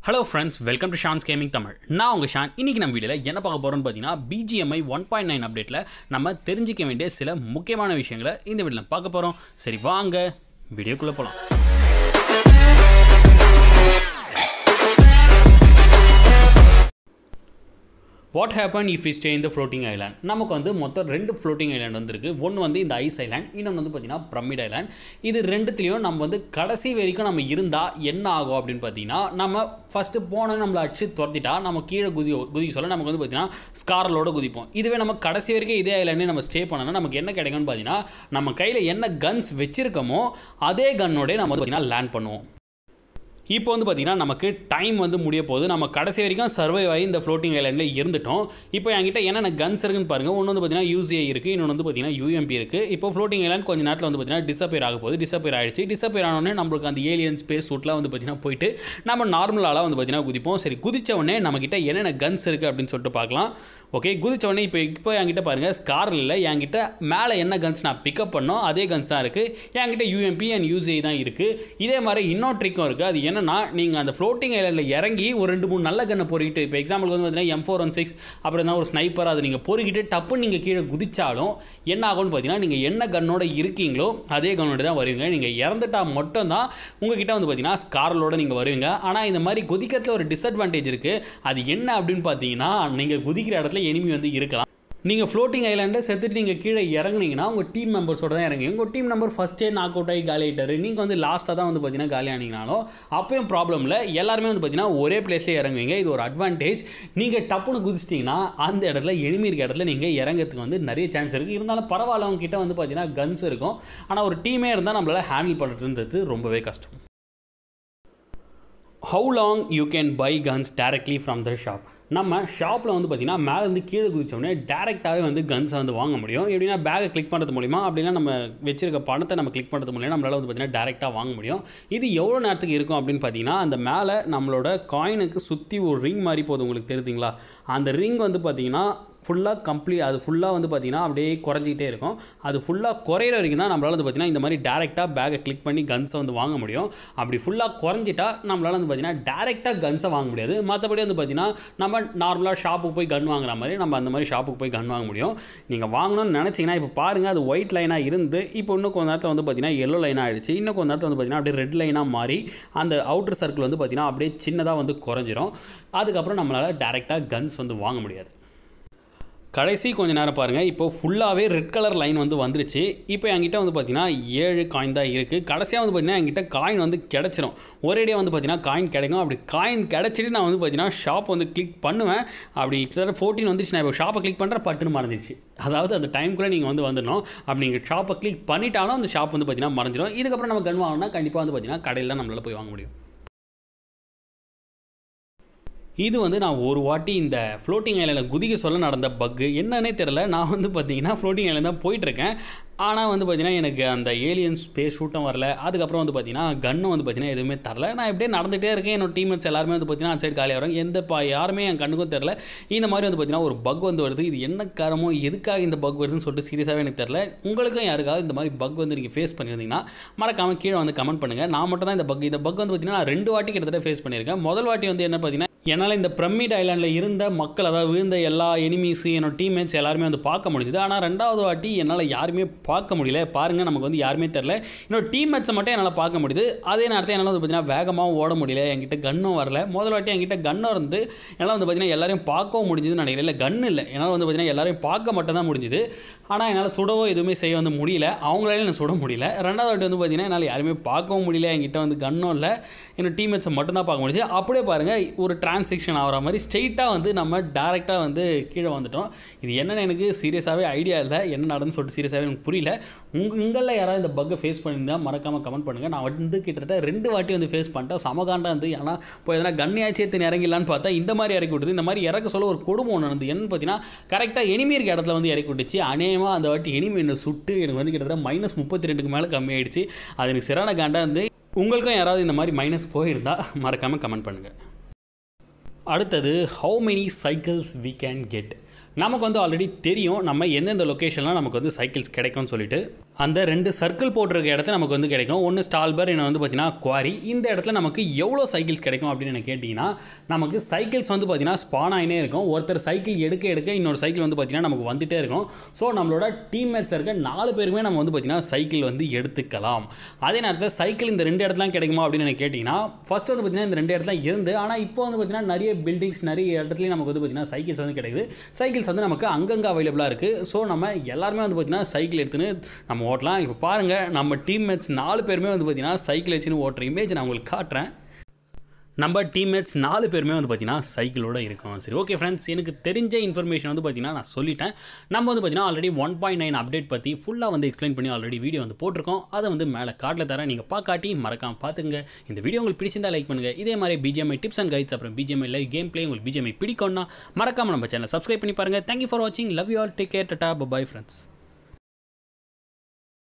hello friends welcome to Shan's gaming Tamil நான் உங்கள் Shawn இன்றைக்கி நம்ம வீடியோவில் என்ன பார்க்க போகிறோம்னு பார்த்தீங்கன்னா பிஜிஎம்ஐ ஒன் பாயிண்ட் நைன் அப்டேட்டில் நம்ம தெரிஞ்சிக்க வேண்டிய சில முக்கியமான விஷயங்களை இந்த வீடியோவில் பார்க்க போகிறோம் சரி வாங்க வீடியோக்குள்ளே போகலாம் what happen if you stay இந்த ஃப்ளோட்டிங் ஐலாண்ட் நமக்கு வந்து மொத்தம் ரெண்டு ஃப்ளோட்டிங் ஐலாண்ட் வந்திருக்கு ஒன்று வந்து இந்த ஐஸ் ஐலாண்ட் இன்னொன்று வந்து பார்த்தீங்கன்னா பிரமிட் ஐலாண்ட் இது ரெண்டுத்துலேயும் நம்ம வந்து கடைசி வரைக்கும் நம்ம இருந்தால் என்ன ஆகும் அப்படின்னு பார்த்தீங்கன்னா நம்ம ஃபஸ்ட்டு போனோம் நம்மளை அடிச்சு துரத்திட்டா நம்ம கீழே குதி குதிக்க சொல்ல நமக்கு வந்து பார்த்தீங்கன்னா ஸ்காரலோட குதிப்போம் இதுவே நம்ம கடைசி வரைக்கும் இதே ஐலாண்டே நம்ம ஸ்டே பண்ணோம்னா நமக்கு என்ன கிடைக்கும்னு பார்த்தீங்கன்னா நம்ம கையில் என்ன கன்ஸ் வச்சிருக்கோமோ அதே கன்னோடய நம்ம வந்து பார்த்தீங்கன்னா லேண்ட் பண்ணுவோம் இப்போ வந்து பார்த்திங்கன்னா நமக்கு டைம் வந்து முடிய போகுது நம்ம கடைசி வரைக்கும் சர்வைவ் ஆகி இந்த ஃப்ளோட்டிங் ஐலாண்டில் இருந்துட்டோம் இப்போ என்கிட்ட என்னென்ன கன்ஸ் இருக்குன்னு பாருங்கள் ஒன்று வந்து பார்த்தீங்கன்னா யூசிஐ இருக்குது இன்னொன்று வந்து பார்த்தீங்கன்னா யூஎம்பி இருக்குது இப்போ ஃப்ளோட்டிங் ஐலாண்ட் கொஞ்சம் நேரத்தில் வந்து பார்த்தீங்கன்னா டிசப்பியர் ஆக போகுது டிசப்பியர் ஆகிடுச்சு டிசப்பியர் ஆனோடனே நம்மளுக்கு அந்த ஏலியன் ஸ்பேஸ் சூட்லாம் வந்து பார்த்தீங்கன்னா போயிட்டு நம்ம நார்மலாக வந்து பார்த்தீங்கன்னா குதிப்போம் சரி குதிச்ச உடனே நம்மக்கிட்ட என்னென்ன கன்ஸ் இருக்குது அப்படின்னு சொல்லிட்டு பார்க்கலாம் ஓகே குதிச்ச உடனே இப்போ இப்போ என்கிட்ட பாருங்கள் ஸ்காரில் இல்லை என்கிட்ட மேலே என்ன கன்ஸ் நான் பிக்கப் பண்ணோம் அதே கன்ஸ் தான் இருக்குது என்கிட்ட யூஎம்பி அண்ட் யூசிஐ தான் இருக்குது இதே மாதிரி இன்னொரு ட்ரிக்கும் இருக்குது அது என்னன்னா நீங்கள் அந்த ஃப்ளோட்டிங் ஐலாண்டில் இறங்கி ஒரு ரெண்டு மூணு நல்ல கன்னை பொறுக்கிட்டு இப்போ எக்ஸாம்பிளுக்கு வந்து பார்த்தீங்கன்னா எம் ஃபோர் ஒன் சிக்ஸ் அப்புறம் என்ன ஒரு ஸ்னைப்பர் அதை நீங்கள் பொறுக்கிட்டு டப்புன்னு நீங்கள் கீழே குதிச்சாலும் என்ன ஆகும்னு பார்த்தீங்கன்னா நீங்கள் என்ன கன்னோட இருக்கீங்களோ அதே கன்னோட தான் வருவீங்க நீங்கள் இறந்துட்டா மட்டும் தான் உங்ககிட்ட வந்து பார்த்தீங்கன்னா ஸ்காரலோட நீங்கள் வருவீங்க ஆனால் இந்த மாதிரி குதிக்கிறதுல ஒரு டிஸ்அட்வான்டேஜ் இருக்குது அது என்ன அப்படின்னு பார்த்தீங்கன்னா நீங்கள் குதிக்கிற இடத்துல எனிமி வந்து இருக்கலாம் நீங்கள் ஃப்ளோட்டிங் ஐலாண்டை செத்துட்டு நீங்கள் கீழே இறங்குனீங்கன்னா உங்கள் டீம் மெம்பர்ஸோட தான் இறங்குங்க உங்கள் டீம் நம்பர் ஃபஸ்ட்டே நாக் அவுட் ஆகி காலி ஆகிட்டாரு நீங்கள் வந்து லாஸ்ட்டாக தான் வந்து பார்த்தீங்கன்னா காலி ஆனீங்கனாலும் அப்பயும் ப்ராப்ளம் இல்லை எல்லாருமே வந்து பார்த்தீங்கன்னா ஒரே பிளேஸ்லேயே இறங்குவீங்க இது ஒரு அட்வான்டேஜ் நீங்கள் டப்புன்னு குதிச்சிட்டிங்கன்னா அந்த இடத்துல எனிமி இருக்க இடத்துல நீங்கள் இறங்கிறதுக்கு வந்து நிறைய சான்ஸ் இருக்குது இருந்தாலும் பரவாயில்ல அவங்க கிட்ட வந்து பார்த்தீங்கன்னா கன்ஸ் இருக்கும் ஆனால் ஒரு டீமே இருந்தால் நம்மளால் ஹேண்டில் பண்ணுறதுன்றது ரொம்பவே கஷ்டம் how long you can buy guns directly from the shop நம்ம ஷாப்பில் வந்து பார்த்திங்கன்னா மேலேருந்து கீழே குதிச்சோடனே டேரெக்டாகவே வந்து கன்ஸை வந்து வாங்க முடியும் எப்படின்னா பேக்கை கிளிக் பண்ணுறது மூலிமா அப்படின்னா நம்ம வச்சிருக்க பணத்தை நம்ம கிளிக் பண்ணுறது மூலிமா நம்மளால் வந்து பார்த்திங்கன்னா டேரெக்டாக வாங்க முடியும் இது எவ்வளோ நேரத்துக்கு இருக்கும் அப்படின்னு பார்த்தீங்கன்னா அந்த மேலே நம்மளோட காயினுக்கு சுற்றி ஒரு ரிங் மாதிரி போகுது உங்களுக்கு தெரியுதுங்களா அந்த ரிங் வந்து பார்த்திங்கன்னா ஃபுல்லாக கம்ப்ளீட் அது ஃபுல்லாக வந்து பார்த்திங்கன்னா அப்படியே குறைஞ்சிக்கிட்டே இருக்கும் அது ஃபுல்லாக குறையிற வரைக்கும் தான் நம்மளால் வந்து பார்த்திங்கன்னா இந்த மாதிரி டேரெக்டாக பேக்கை கிளிக் பண்ணி கன்ஸை வந்து வாங்க முடியும் அப்படி ஃபுல்லாக குறைஞ்சிட்டா நம்மளால் வந்து பார்த்திங்கன்னா டேரெக்டாக கன்ஸை வாங்க முடியாது மற்றபடி வந்து பார்த்திங்கன்னா நம்ம நார்மலாக ஷாப்புக்கு போய் கன் வாங்குற மாதிரி நம்ம அந்த மாதிரி ஷாப்புக்கு போய் கன் வாங்க முடியும் நீங்கள் வாங்கணும்னு நினச்சிங்கன்னா இப்போ பாருங்கள் அது ஒயிட் லைனாக இருந்து இப்போ இன்னும் கொஞ்ச நேரத்தில் வந்து பார்த்திங்கன்னா எல்லோ லைனாக ஆகிடுச்சு இன்னும் கொஞ்ச நேரத்தில் வந்து பார்த்திங்கன்னா அப்படியே ரெட் லைனாக மாறி அந்த அவுட்டர் சர்க்கிள் வந்து பார்த்திங்கன்னா அப்படியே சின்னதாக வந்து குறைஞ்சிரும் அதுக்கப்புறம் நம்மளால் டேரெக்டாக கன்ஸ் வந்து வாங்க முடியாது கடைசி கொஞ்ச நேரம் பாருங்கள் இப்போ ஃபுல்லாகவே ரெட் கலர் லைன் வந்து வந்துருச்சு இப்போ என்கிட்ட வந்து பார்த்தீங்கன்னா ஏழு காயின் தான் இருக்குது கடைசியாக வந்து பார்த்தீங்கன்னா என்கிட்ட காயின் வந்து கிடச்சிரும் ஒரேடியாக வந்து பார்த்தீங்கன்னா காயின் கிடைக்கும் அப்படி காயின் கிடச்சிட்டு நான் வந்து பார்த்தீங்கன்னா ஷாப் வந்து கிளிக் பண்ணுவேன் அப்படி கிட்டத்தட்ட ஃபோர்டீன் வந்துச்சு நான் இப்போ ஷாப்பை கிளிக் பண்ணுறேன் பட்டுன்னு மறந்துடுச்சு அதாவது அந்த டைமுக்குள்ளே நீங்கள் வந்து வந்துடணும் அப்படி நீங்கள் ஷாப்பை கிளிக் பண்ணிட்டாலும் அந்த ஷாப் வந்து பார்த்தீங்கன்னா மறைஞ்சிடும் இதுக்கப்புறம் நம்ம கன் வாங்கினா கண்டிப்பாக வந்து பார்த்தீங்கன்னா கடையில் தான் நம்மளால் போய் வாங்க முடியும் இது வந்து நான் ஒரு வாட்டி இந்த ஃப்ளோட்டிங் ஐலாண்டில் குதிக்க சொல்ல நடந்த பக்கு என்னன்னே தெரில நான் வந்து பார்த்தீங்கன்னா ஃப்ளோட்டிங் ஐலாண்ட் தான் போயிட்டுருக்கேன் ஆனால் வந்து பார்த்தீங்கன்னா எனக்கு அந்த ஏலியன் ஸ்பேஸ் ஷூட்டும் வரல அதுக்கப்புறம் வந்து பார்த்தீங்கன்னா கன்னும் வந்து பார்த்தீங்கன்னா எதுவுமே தரல நான் இப்படியே நடந்துகிட்டே இருக்கேன் என்னோட டீம்மேட்ஸ் எல்லாருமே வந்து பார்த்தீங்கன்னா சைடு காலியாக வராங்க எந்த பா யாருமே என் கண்ணுக்கும் தெரில இந்த மாதிரி வந்து பார்த்தீங்கன்னா ஒரு பக் வந்து வருது இது என்ன காரமோ எதுக்காக இந்த பக் வருதுன்னு சொல்லிட்டு சீரியஸாகவே எனக்கு தெரில உங்களுக்கும் யாருக்காவது இந்த மாதிரி பக் வந்து நீங்கள் ஃபேஸ் பண்ணியிருந்தீங்கன்னா மறக்காமல் கீழே வந்து கமெண்ட் பண்ணுங்கள் நான் மட்டும் தான் இந்த பக் இந்த பக் வந்து பார்த்தீங்கன்னா நான் ரெண்டு வாட்டி கிட்டத்தட்ட ஃபேஸ் பண்ணியிருக்கேன் முதல் வாட்டி வந்து என்ன பார்த்தீங்கன்னா என்னால் இந்த பிரமிட் ஐலாண்டில் இருந்த மக்கள் அதாவது விழுந்த எல்லா எனிமீஸ் என்னோட டீம்மேட்ஸ் எல்லாருமே வந்து பார்க்க முடிஞ்சுது ஆனால் ரெண்டாவது வாட்டி என்னால் யாருமே பார்க்க முடியல பாருங்கள் நமக்கு வந்து யாருமே தெரில என்னோட டீம்மேட்ஸை மட்டும் என்னால் பார்க்க முடியுது அதே நேரத்தில் என்னால் வந்து பார்த்தீங்கன்னா வேகமாக ஓட முடியல என்கிட்ட கன்னும் வரல முதல் வாட்டி என்கிட்ட கன்னும் இருந்து என்னால் வந்து பார்த்தீங்கன்னா எல்லாரையும் பார்க்கவும் முடிஞ்சுதுன்னு நினைக்கிறேன் இல்லை கன் இல்லை என்னால் வந்து பார்த்தீங்கன்னா எல்லாரையும் பார்க்க மட்டும் தான் முடிஞ்சுது ஆனால் என்னால் சுடவோ எதுவுமே செய்ய வந்து முடியல அவங்களால என்ன சுட முடியல ரெண்டாவது வாட்டி வந்து பார்த்தீங்கன்னா என்னால் யாருமே பார்க்கவும் முடியல என்கிட்ட வந்து கன்னும் இல்லை என்னோட டீம்மேட்ஸை மட்டும் தான் பார்க்க முடியுது அப்படியே பாருங்கள் ஒரு டிரான்சிக்ஷன் ஆகிற மாதிரி ஸ்ட்ரெயிட்டாக வந்து நம்ம டேரெக்டாக வந்து கீழே வந்துட்டோம் இது என்னென்னு எனக்கு சீரியஸாகவே ஐடியா இல்லை என்ன நடந்துன்னு சொல்லிட்டு சீரியஸாகவே எனக்கு புரியல உங்கள் உங்களில் யாராவது இந்த பக்கை ஃபேஸ் பண்ணியிருந்தால் மறக்காமல் கமெண்ட் பண்ணுங்கள் நான் வந்து கிட்டத்தட்ட ரெண்டு வாட்டி வந்து ஃபேஸ் பண்ணிட்டேன் சமகாண்டா வந்து ஏன்னா இப்போ எதனா கண்ணியாச்சி எடுத்து இறங்கிடலான்னு பார்த்தா இந்த மாதிரி இறக்கி விட்டுது இந்த மாதிரி இறக்க சொல்ல ஒரு கொடுமை ஒன்று நடந்து என்னன்னு பார்த்தீங்கன்னா கரெக்டாக எனிமி இருக்க இடத்துல வந்து இறக்கி விட்டுச்சு அநேகமாக அந்த வாட்டி எனிமி என்னை சுட்டு எனக்கு வந்து கிட்டத்தட்ட மைனஸ் முப்பத்தி ரெண்டுக்கு மேலே கம்மியாயிடுச்சு அது எனக்கு சிறான காண்டா வந்து உங்களுக்கும் யாராவது இந்த மாதிரி மைனஸ் போயிருந்தால் மறக்காமல் கமெண்ட் பண்ணுங்கள் அடுத்தது how many cycles we can get நமக்கு வந்து ஆல்ரெடி தெரியும் நம்ம எந்தெந்த லொக்கேஷன்லாம் நமக்கு வந்து சைக்கிள்ஸ் கிடைக்கும்னு சொல்லிட்டு அந்த ரெண்டு சர்க்கிள் போட்டிருக்க இடத்த நமக்கு வந்து கிடைக்கும் ஒன்று ஸ்டால்பர் இன்னும் வந்து பார்த்தீங்கன்னா குவாரி இந்த இடத்துல நமக்கு எவ்வளோ சைக்கிள்ஸ் கிடைக்கும் அப்படின்னு எனக்கு கேட்டிங்கன்னா நமக்கு சைக்கிள்ஸ் வந்து பார்த்தீங்கன்னா ஸ்பான் ஆகினே இருக்கும் ஒருத்தர் சைக்கிள் எடுக்க எடுக்க இன்னொரு சைக்கிள் வந்து பார்த்தீங்கன்னா நமக்கு வந்துட்டே இருக்கும் ஸோ நம்மளோட டீம்மேட்ஸ் இருக்க நாலு பேருமே நம்ம வந்து பார்த்தீங்கன்னா சைக்கிள் வந்து எடுத்துக்கலாம் அதே நேரத்தில் சைக்கிள் இந்த ரெண்டு இடத்துல கிடைக்குமா அப்படின்னு எனக்கு கேட்டிங்கன்னா ஃபர்ஸ்ட் வந்து பார்த்தீங்கன்னா இந்த ரெண்டு இடத்துல இருந்து ஆனால் இப்போ வந்து பார்த்தீங்கன்னா நிறைய பில்டிங்ஸ் நிறைய இடத்துலையும் நமக்கு வந்து பார்த்தீங்கன்னா சைக்கிள்ஸ் வந்து கிடைக்குது சைக்கிள்ஸ் வந்து நமக்கு அங்கங்கே அவைலபிளாக இருக்குது ஸோ நம்ம எல்லாருமே வந்து பார்த்தீங்கன்னா சைக்கிள் எடுத்துன்னு நம்ம ஓட்டலாம் இப்போ பாருங்கள் நம்ம டீம்மேட்ஸ் நாலு பேருமே வந்து பார்த்தீங்கன்னா சைக்கிள் வச்சுன்னு ஓட்டுற இமேஜ் நான் உங்களுக்கு காட்டுறேன் நம்ம டீம்மேட்ஸ் நாலு பேருமே வந்து பார்த்தீங்கன்னா சைக்கிளோட இருக்கோம் சரி ஓகே ஃப்ரெண்ட்ஸ் எனக்கு தெரிஞ்ச இன்ஃபர்மேஷன் வந்து பார்த்தீங்கன்னா நான் சொல்லிட்டேன் நம்ம வந்து பார்த்தீங்கன்னா already one point nine update பற்றி ஃபுல்லாக வந்து எக்ஸ்பிளைன் பண்ணி ஆல்ரெடி வீடியோ வந்து போட்டிருக்கோம் அதை வந்து மேலே காட்டில் தரேன் நீங்கள் பார்க்காட்டி மறக்காம பார்த்துங்க இந்த வீடியோ உங்களுக்கு பிடிச்சிருந்தா லைக் பண்ணுங்கள் இதே மாதிரி பிஜிஎம்ஐ டிப்ஸ் அண்ட் கைட்ஸ் அப்புறம் பிஜிஎம்ஐ லைவ் கேம் பிளே உங்களுக்கு பிஜிஎம்ஐ பிடிக்கும்னா மறக்காம நம்ம சேனல் சப்ஸ்கிரைப் பண்ணி பாருங்கள் தேங்க்யூ ஃபார் வாட்சிங் love you all take care tata bye friends